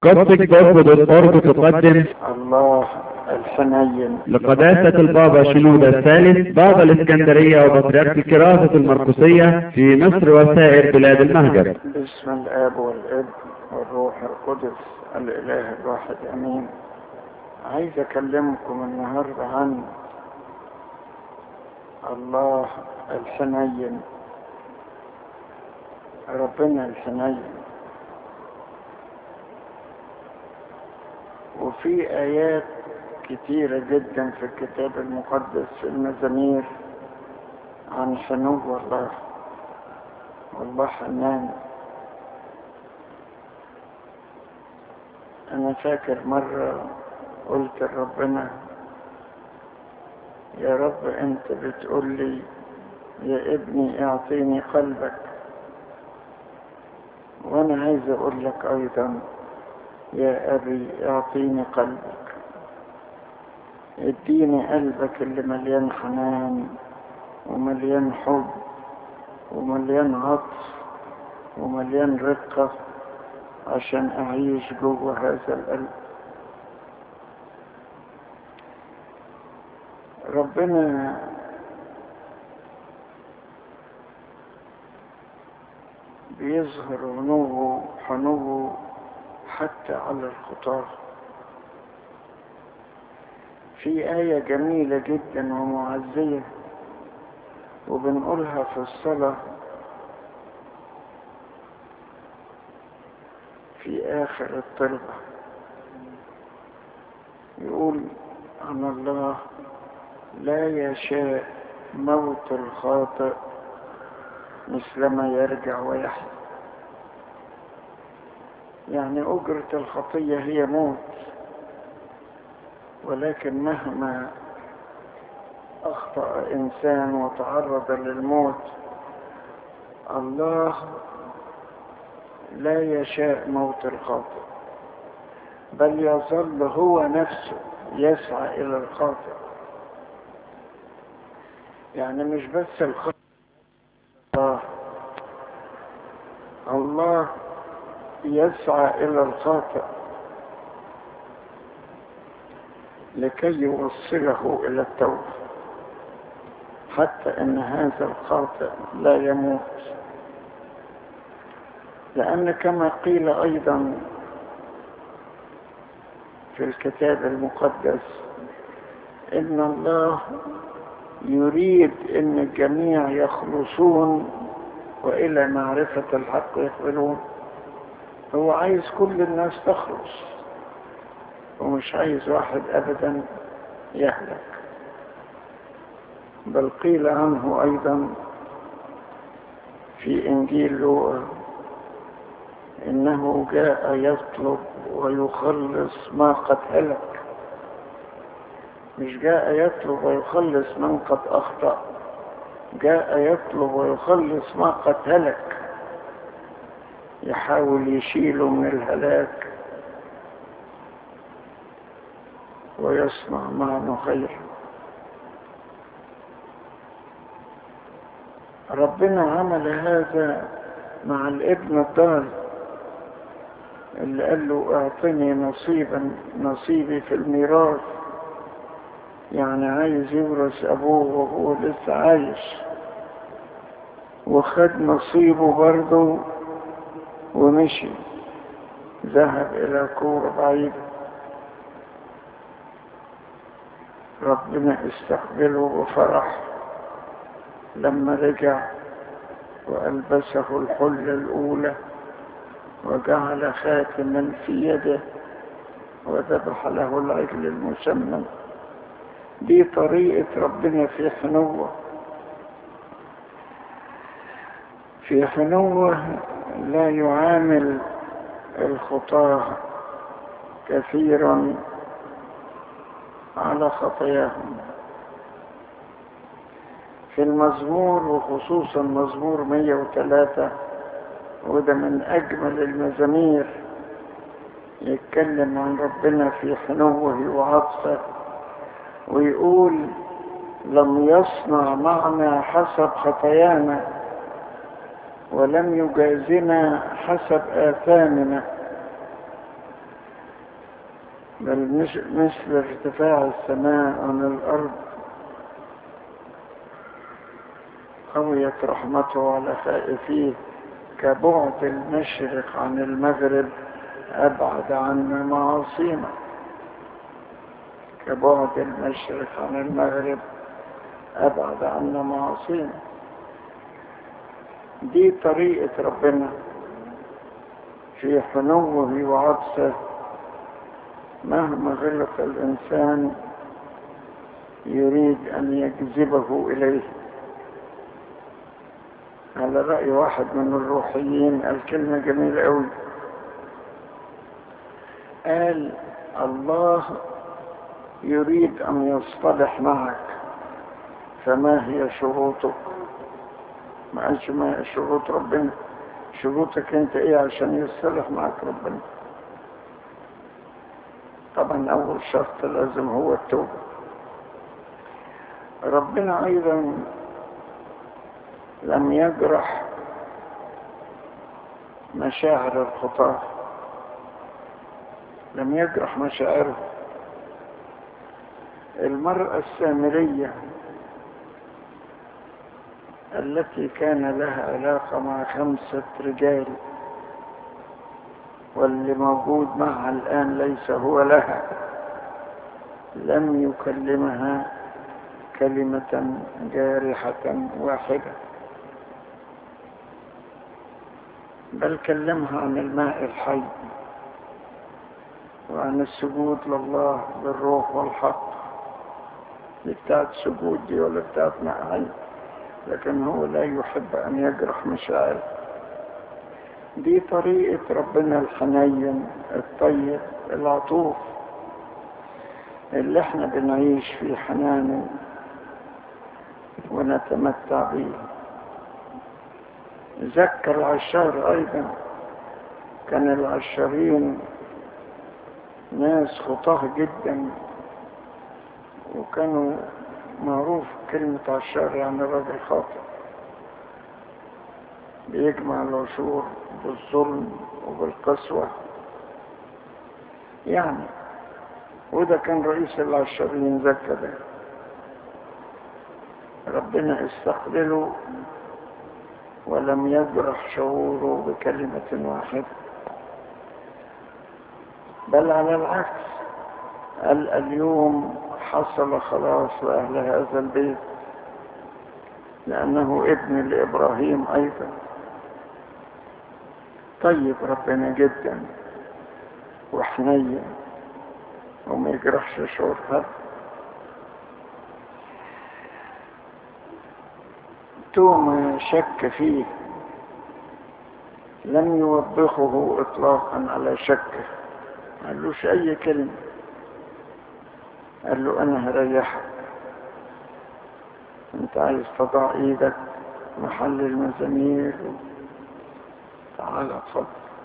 قصدك.org تقدم الله الحنين لقداسة البابا شنودة الثالث بابا الإسكندرية وبطريرك الكراسة المرقسية في مصر وسائر بلاد المهجر باسم الاب والابن والروح القدس الاله الواحد امين عايز اكلمكم النهارده عن الله الحنين ربنا الحنين وفي آيات كتيرة جدا في الكتاب المقدس في المزامير عن حنو الله والله حنان أنا فاكر مرة قلت لربنا يا رب أنت بتقول لي يا ابني اعطيني قلبك وأنا عايز أقول لك أيضا يا أبي اعطيني قلبك اديني قلبك اللي مليان حنان ومليان حب ومليان عطف ومليان رقة عشان أعيش جوه هذا القلب ربنا بيظهر غنوه حنوه حتى على الخطاة في آية جميلة جدا ومعزية وبنقولها في الصلاة في آخر الطلبة يقول عن الله لا يشاء موت الخاطئ مثلما يرجع ويحيى يعني أجرة الخطية هي موت ولكن مهما أخطأ إنسان وتعرض للموت الله لا يشاء موت الخاطئ بل يظل هو نفسه يسعى إلى الخاطئ يعني مش بس الخطأ الله الله يسعى إلى الخاطئ لكي يوصله إلى التوبة حتى أن هذا الخاطئ لا يموت لأن كما قيل أيضا في الكتاب المقدس إن الله يريد أن الجميع يخلصون وإلى معرفة الحق يقبلون هو عايز كل الناس تخلص ومش عايز واحد ابدا يهلك بل قيل عنه ايضا في انجيل لوقا انه جاء يطلب ويخلص ما قد هلك مش جاء يطلب ويخلص من قد اخطأ جاء يطلب ويخلص ما قد هلك يحاول يشيله من الهلاك ويصنع معنا خير ربنا عمل هذا مع الابن الضال اللي قال له اعطني نصيبا نصيبي في الميراث يعني عايز يورث ابوه وهو لسه عايش وخد نصيبه برضه ومشي ذهب إلى كورة بعيدة ربنا استقبله بفرح لما رجع وألبسه الحلة الأولى وجعل خاتما في يده وذبح له العجل المسمى دي طريقة ربنا في حنوه في حنوه لا يعامل الخطاة كثيرا على خطاياهم في المزمور وخصوصا مزمور 103 وده من أجمل المزامير يتكلم عن ربنا في حنوه وعطفه ويقول لم يصنع معنا حسب خطايانا ولم يجازنا حسب آثامنا بل مش مثل ارتفاع السماء عن الأرض قويت رحمته على خائفيه كبعد المشرق عن المغرب أبعد عنا معاصينا كبعد المشرق عن المغرب أبعد عنا معاصينا دي طريقة ربنا في حنوه وعطسه مهما غلط الإنسان يريد أن يجذبه إليه على رأي واحد من الروحيين الكلمة جميلة أوي قال الله يريد أن يصطلح معك فما هي شروطك ما قالش ما هي شروط ربنا شروطك انت ايه عشان يصطلح معك ربنا طبعا اول شرط لازم هو التوبة ربنا ايضا لم يجرح مشاعر الخطاه لم يجرح مشاعره المرأة السامرية التي كان لها علاقة مع خمسة رجال واللي موجود معها الآن ليس هو لها لم يكلمها كلمة جارحة واحدة بل كلمها عن الماء الحي وعن السجود لله بالروح والحق دي بتاعت سجود دي ولا بتاعت معاني لكن هو لا يحب أن يجرح مشاعر دي طريقة ربنا الحنين الطيب العطوف اللي احنا بنعيش في حنانه ونتمتع به ذكر العشار أيضا كان العشارين ناس خطاه جدا وكانوا معروف كلمة عشار يعني راجل خاطئ بيجمع العشور بالظلم وبالقسوة يعني وده كان رئيس العشارين ذكى ده ربنا استقبله ولم يجرح شعوره بكلمة واحدة بل على العكس قال اليوم حصل خلاص لأهل هذا البيت لأنه ابن لإبراهيم أيضا طيب ربنا جدا وحنين وما يجرحش شعور حد توما شك فيه لم يوبخه اطلاقا على شكه ما قالوش اي كلمة قال له انا هريحك انت عايز تضع ايدك محل المزامير تعال اتفضل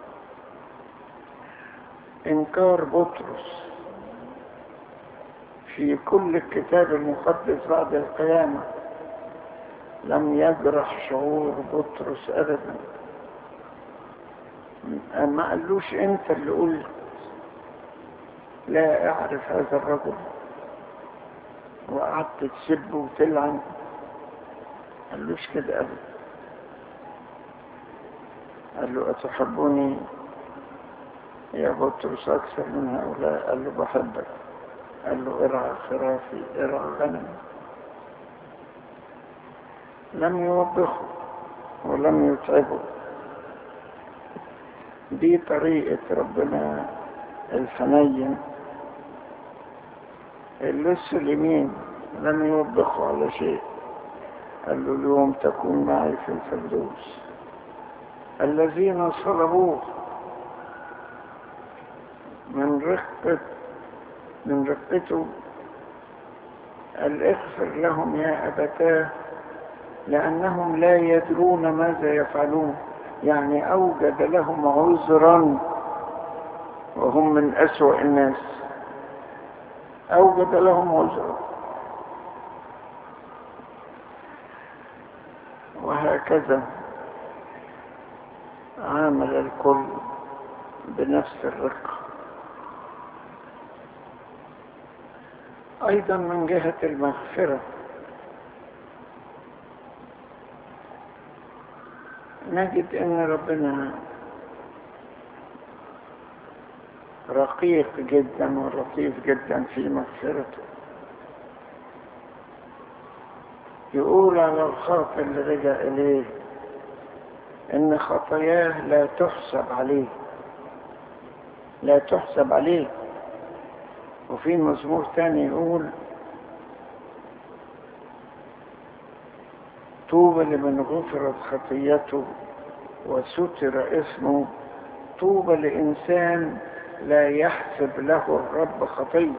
انكار بطرس في كل الكتاب المقدس بعد القيامة لم يجرح شعور بطرس ابدا ما قالوش انت اللي قلت لا اعرف هذا الرجل وقعدت تسب وتلعن قالوش كده ابدا قال له اتحبني يا بطرس اكثر من هؤلاء قال له بحبك قال له ارعى خرافي ارعى غنمي لم يوبخه ولم يتعبه دي طريقة ربنا الحنين اللص اليمين لم يوبخه على شيء قال له اليوم تكون معي في الفردوس الذين صلبوه من رقة من رقته قال اغفر لهم يا أبتاه لأنهم لا يدرون ماذا يفعلون يعني أوجد لهم عذرا وهم من أسوأ الناس أوجد لهم عذرا وهكذا عامل الكل بنفس الرقة أيضا من جهة المغفرة نجد أن ربنا رقيق جدا ولطيف جدا في مغفرته يقول على الخاطئ اللي رجع إليه إن خطاياه لا تحسب عليه لا تحسب عليه وفي مزمور تاني يقول طوبى لمن غفرت خطيته وستر اسمه طوبى لإنسان لا يحسب له الرب خطية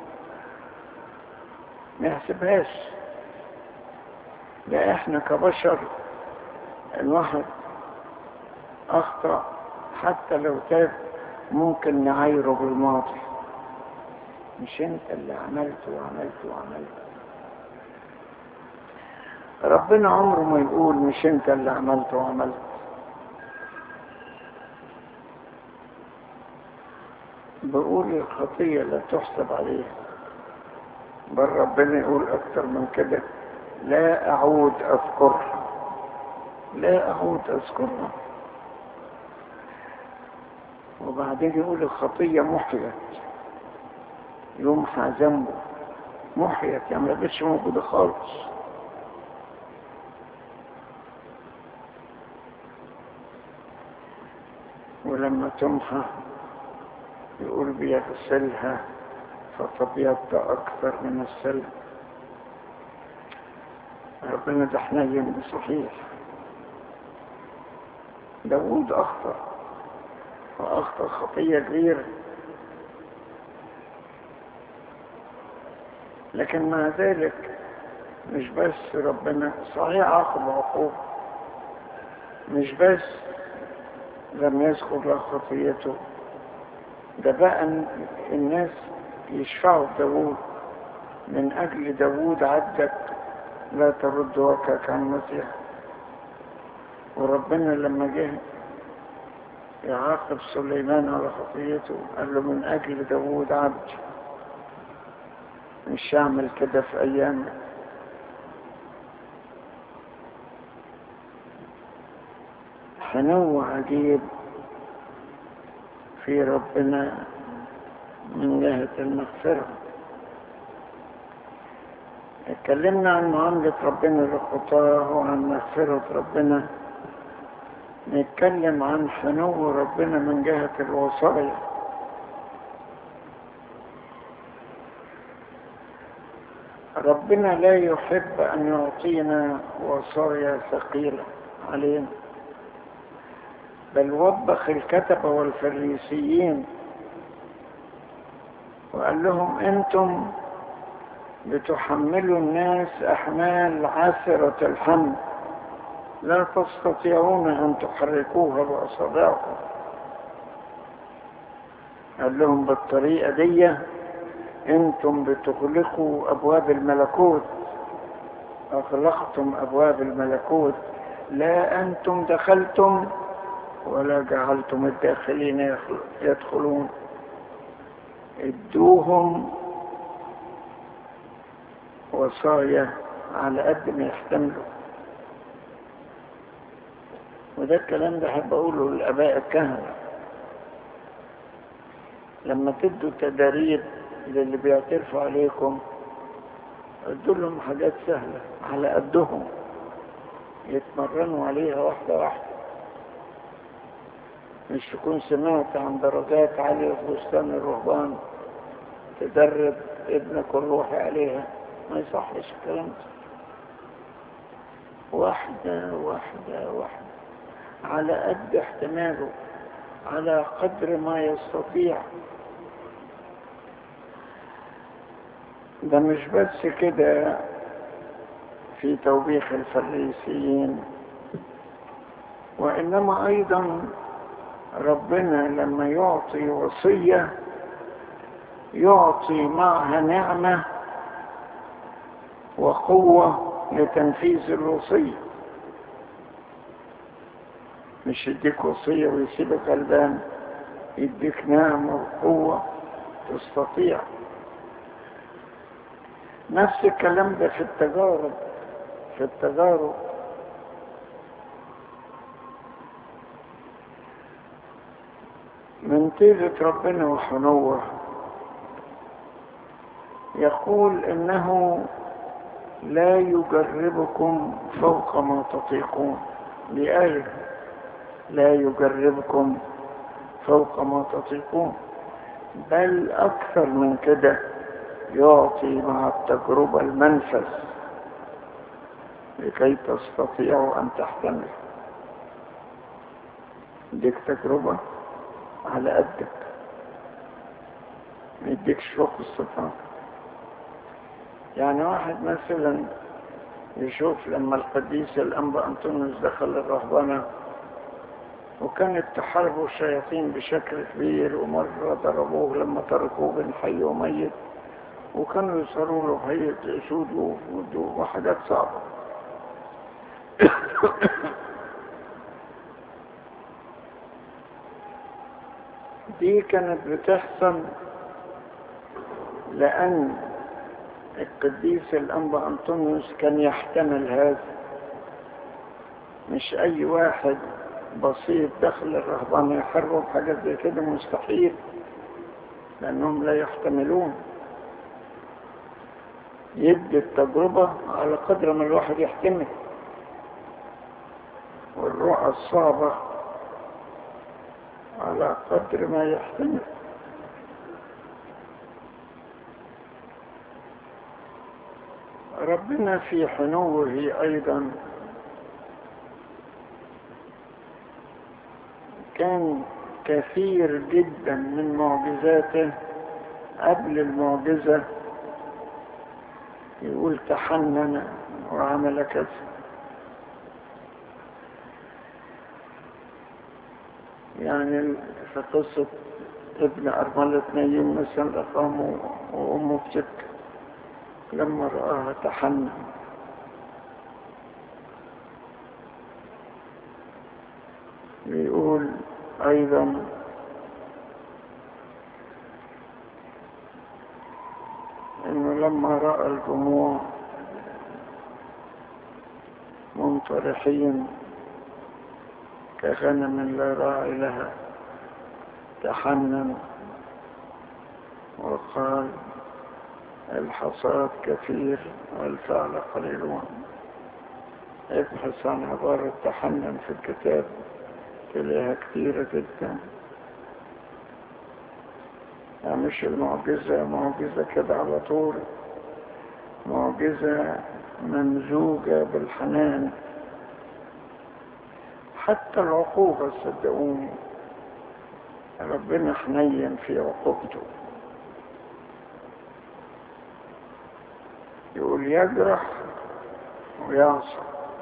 ما يحسبهاش لا احنا كبشر الواحد اخطأ حتى لو تاب ممكن نعايره بالماضي مش انت اللي عملت وعملت وعملت ربنا عمره ما يقول مش انت اللي عملت وعملت بقول الخطية لا تحسب عليها بل ربنا يقول أكثر من كده لا أعود أذكرها لا أعود أذكرها وبعدين يقول الخطية محيت يمحى ذنبه محيت يعني ما بقتش موجودة خالص ولما تمحى يقول بيغسلها فتبيض أكثر من السلم ربنا ده حنين صحيح داود أخطأ وأخطأ خطية كبيرة لكن مع ذلك مش بس ربنا صحيح عاقب عقوبة مش بس لم يذكر له خطيته ده بقى الناس يشفعوا داوود من أجل داوود عدك لا ترد وكك عن المسيح وربنا لما جه يعاقب سليمان على خطيته قال له من أجل داوود عبد مش هعمل كده في أيامك حنو عجيب في ربنا من جهة المغفرة اتكلمنا عن معاملة ربنا للخطاة وعن مغفرة ربنا نتكلم عن حنو ربنا من جهة الوصايا ربنا لا يحب أن يعطينا وصايا ثقيلة علينا بل وبخ الكتبة والفريسيين وقال لهم انتم بتحملوا الناس احمال عسرة الحمل لا تستطيعون ان تحركوها باصابعكم قال لهم بالطريقة دي انتم بتغلقوا ابواب الملكوت اغلقتم ابواب الملكوت لا انتم دخلتم ولا جعلتم الداخلين يدخلون ادوهم وصايا على قد ما يحتملوا وده الكلام ده حب اقوله للاباء الكهنه لما تدوا تدريب للي بيعترفوا عليكم ادوا لهم حاجات سهله على قدهم يتمرنوا عليها واحده واحده مش تكون سمعت عن درجات عالية في بستان الرهبان تدرب ابنك الروحي عليها ما يصحش الكلام ده واحدة واحدة واحدة على قد احتماله على قدر ما يستطيع ده مش بس كده في توبيخ الفريسيين وإنما أيضا ربنا لما يعطي وصية يعطي معها نعمة وقوة لتنفيذ الوصية مش يديك وصية ويسيبك غلبان يديك نعمة وقوة تستطيع نفس الكلام ده في التجارب في التجارب من طيبة ربنا وحنوه يقول انه لا يجربكم فوق ما تطيقون بآية لا يجربكم فوق ما تطيقون بل أكثر من كده يعطي مع التجربة المنفذ لكي تستطيعوا أن تحتمل ديك تجربة على قدك ما يديكش فوق الصفات يعني واحد مثلا يشوف لما القديس الأنبا أنطونيوس دخل الرهبنة وكانت تحاربه الشياطين بشكل كبير ومرة ضربوه لما تركوه بين حي وميت وكانوا يصاروا له هيئة أسود وحاجات صعبة دي كانت بتحصل لأن القديس الأنبا أنطونيوس كان يحتمل هذا مش أي واحد بسيط داخل الرهبان يحروا بحاجات زي كده مستحيل لأنهم لا يحتملون يدي التجربة على قدر ما الواحد يحتمل والرؤى الصعبة على قدر ما يحتمل ربنا في حنوه أيضا كان كثير جدا من معجزاته قبل المعجزة يقول تحنن وعمل كذا يعني في قصة ابن أرملة نايم مثلا أقامه وأمه بتبكي لما رآها تحنن بيقول أيضا إنه لما رأى الجموع منطرحين كغنم لا راعي لها تحنن وقال الحصاد كثير والفعل قليلون ابحث عن عبارة تحنن في الكتاب تلاقيها كثيرة جدا يعني مش المعجزة معجزة كده على طول معجزة ممزوجة بالحنان حتى العقوبة صدقوني ربنا حنين في عقوبته يقول يجرح ويعصى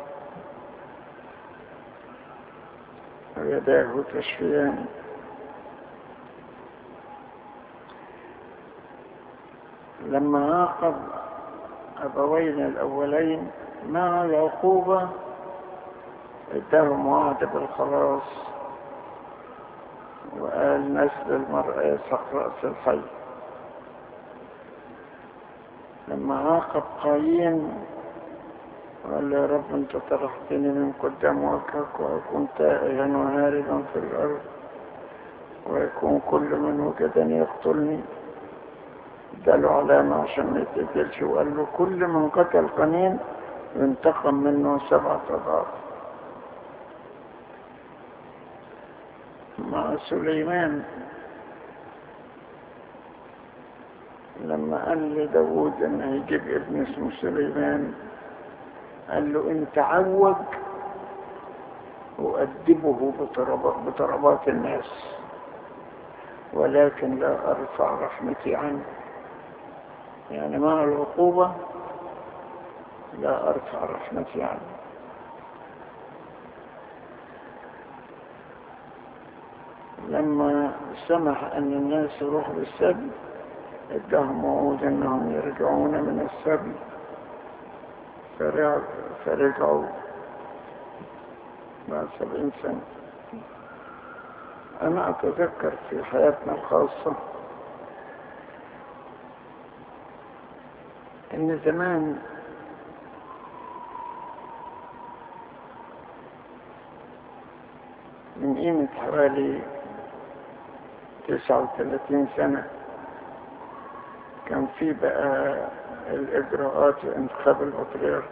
ويداه تشفيان لما عاقب أبوين الأولين مع العقوبة اداهم وعد بالخلاص وقال نسل المرأة يسحق رأس الحي لما عاقب قايين قال يا رب انت طرحتني من قدام وجهك واكون تائها وهاربا في الارض ويكون كل من وجدني يقتلني اداله علامة عشان ما يتقتلش وقال له كل من قتل قنين ينتقم منه سبعة أضعاف مع سليمان لما قال لداود ان هيجيب ابن اسمه سليمان قال له انت عوج وأدبه بطربات, بطربات الناس ولكن لا أرفع رحمتي عنه يعني مع العقوبة لا أرفع رحمتي عنه لما سمح أن الناس يروحوا للسبي ادهم وعود أنهم يرجعون من السبي فرجعوا بعد سبعين سنة أنا أتذكر في حياتنا الخاصة ان زمان من قيمة حوالي تسعة وثلاثين سنة كان في بقى الإجراءات لانتخاب البطريرك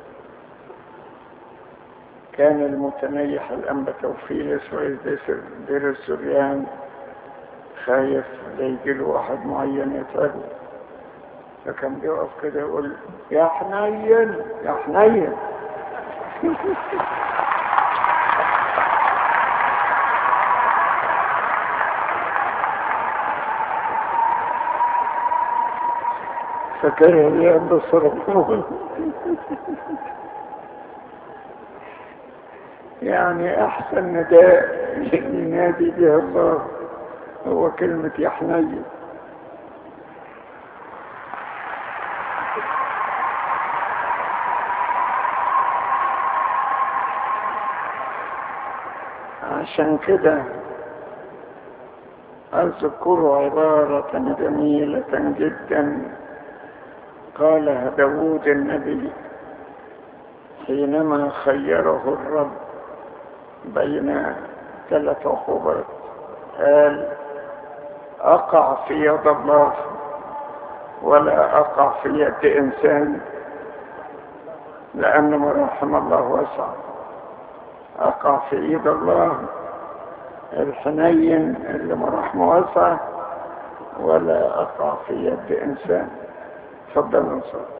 كان المتنيح الأنبا توفيلس رئيس دير السوريان خايف لا يجيله واحد معين يتعبه فكان بيقف كده يقول يا حنين يا حنين فكره ينبص ربهم يعني احسن نداء ينادي به الله هو كلمة يا حنين عشان كده أذكر عبارة جميلة جدا قالها داود النبي حينما خيره الرب بين ثلاث عقوبات قال أقع في يد الله ولا أقع في يد إنسان لأن مراحم الله واسع أقع في إيد الله الحنين اللي مراحمه واسع ولا أقع في يد إنسان تفضل نصر